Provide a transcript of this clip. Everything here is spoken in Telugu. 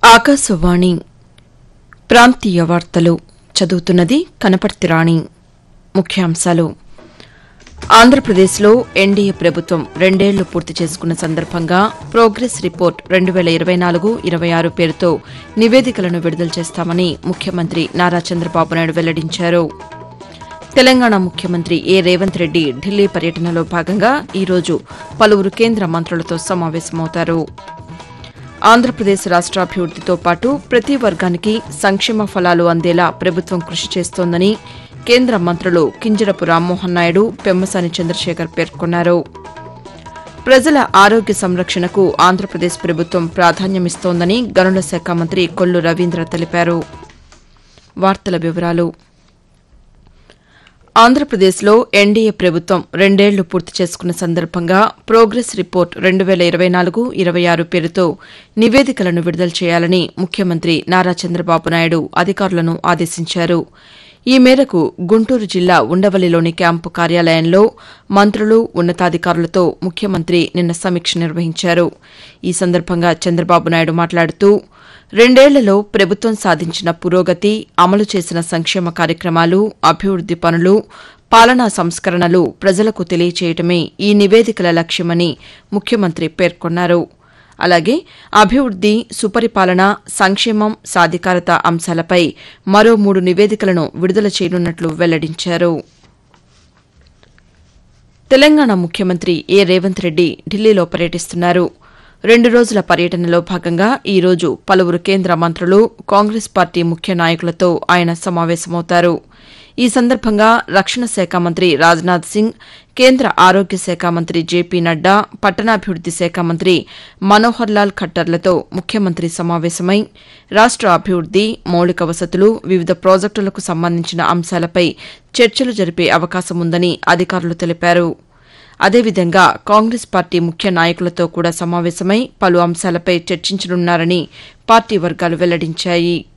ఆకాశవాణి ప్రాంతీయ వార్తలు చదువుతున్నది కనపర్తి రాణి ముఖ్యాంశాలు ఆంధ్రప్రదేశ్లో ఎన్డీఏ ప్రభుత్వం రెండేళ్లు పూర్తి చేసుకున్న సందర్భంగా ప్రోగ్రెస్ రిపోర్ట్ రెండు వేల ఇరవై నాలుగు ఇరవై ఆరు పేరుతో నివేదికలను విడుదల చేస్తామని ముఖ్యమంత్రి నారా చంద్రబాబు నాయుడు వెల్లడించారు తెలంగాణ ముఖ్యమంత్రి ఏ రేవంత్ రెడ్డి ఢిల్లీ పర్యటనలో భాగంగా ఈరోజు పలువురు కేంద్ర మంత్రులతో సమావేశమవుతారు ఆంధ్రప్రదేశ్ రాష్ట్రాభివృద్దితో పాటు ప్రతి వర్గానికి సంక్షేమ ఫలాలు అందేలా ప్రభుత్వం కృషి చేస్తోందని కేంద్ర మంత్రులు కింజరపు రామ్మోహన్ నాయుడు పెమ్మసాని చంద్రశేఖర్ పేర్కొన్నారు ప్రజల ఆరోగ్య సంరక్షణకు ఆంధ్రప్రదేశ్ ప్రభుత్వం ప్రాధాన్యమిస్తోందని గనుల శాఖ మంత్రి కొల్లు రవీంద్ర తెలిపారు వార్తల వివరాలు ఆంధ్రప్రదేశ్లో ఎన్డీఏ ప్రభుత్వం రెండేళ్లు పూర్తి చేసుకున్న సందర్భంగా ప్రోగ్రెస్ రిపోర్ట్ రెండు వేల ఇరవై నాలుగు ఇరవై ఆరు పేరుతో నివేదికలను విడుదల చేయాలని ముఖ్యమంత్రి నారా చంద్రబాబు నాయుడు అధికారులను ఆదేశించారు ఈ మేరకు గుంటూరు జిల్లా ఉండవల్లిలోని క్యాంపు కార్యాలయంలో మంత్రులు ఉన్నతాధికారులతో ముఖ్యమంత్రి నిన్న సమీక్ష నిర్వహించారు ఈ సందర్భంగా చంద్రబాబు నాయుడు మాట్లాడుతూ రెండేళ్లలో ప్రభుత్వం సాధించిన పురోగతి అమలు చేసిన సంక్షేమ కార్యక్రమాలు అభివృద్ది పనులు పాలనా సంస్కరణలు ప్రజలకు తెలియచేయటమే ఈ నివేదికల లక్ష్యమని ముఖ్యమంత్రి పేర్కొన్నారు అలాగే అభివృద్ది సుపరిపాలన సంక్షేమం సాధికారత అంశాలపై మరో మూడు నివేదికలను విడుదల చేయనున్నట్లు వెల్లడించారు తెలంగాణ ముఖ్యమంత్రి ఏ రేవంత్ రెడ్డి ఢిల్లీలో పర్యటిస్తున్నారు రెండు రోజుల పర్యటనలో భాగంగా ఈ రోజు పలువురు కేంద్ర మంత్రులు కాంగ్రెస్ పార్టీ ముఖ్య నాయకులతో ఆయన సమావేశమవుతారు ఈ సందర్భంగా రక్షణ శాఖ మంత్రి రాజ్నాథ్ సింగ్ కేంద్ర ఆరోగ్య శాఖ మంత్రి జేపీ నడ్డా పట్టణాభివృద్ది శాఖ మంత్రి మనోహర్ లాల్ ఖట్టర్లతో ముఖ్యమంత్రి సమావేశమై రాష్ట అభివృద్ది మౌలిక వసతులు వివిధ ప్రాజెక్టులకు సంబంధించిన అంశాలపై చర్చలు జరిపే అవకాశముందని అధికారులు తెలిపారు అదేవిధంగా కాంగ్రెస్ పార్టీ ముఖ్య నాయకులతో కూడా సమావేశమై పలు అంశాలపై చర్చించనున్నారని పార్టీ వర్గాలు వెల్లడించాయి